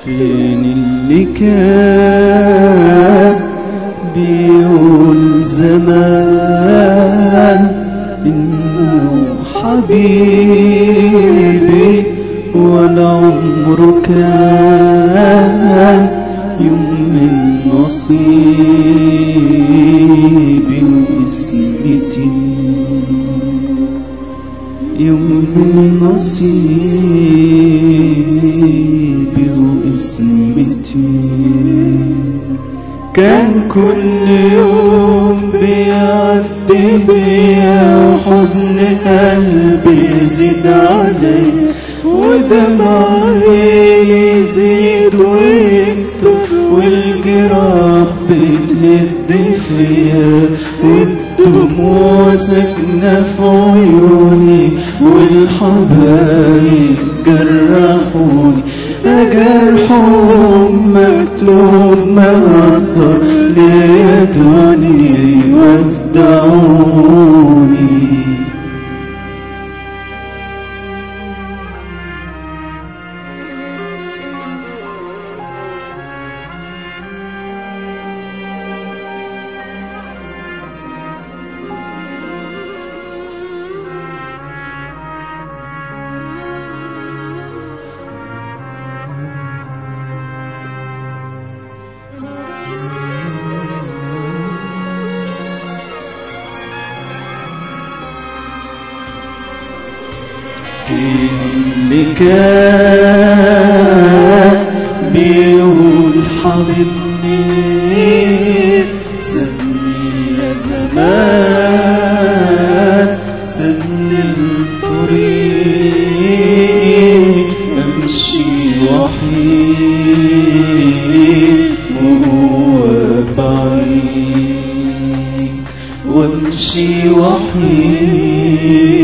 فين اللي كان بيقول زمان إنه حبيبي ولا عمره كان يوم من نصيبي واسمتي يوم من نصيبي واسمتي كان كل يوم بيعدي بيا وحزن قلبي يزيد علي ودمعي يزيد ويكتر والجراح بتهد فيا والدموع ساكنة في عيوني والحبايب جرحوني جرحهم مكتوب مقدر ليا دنيا يودعوني اللي كان بيقول حبيبني سابني يا زمان سابني الطريق امشي وحيد وهو بعيد وامشي وحيد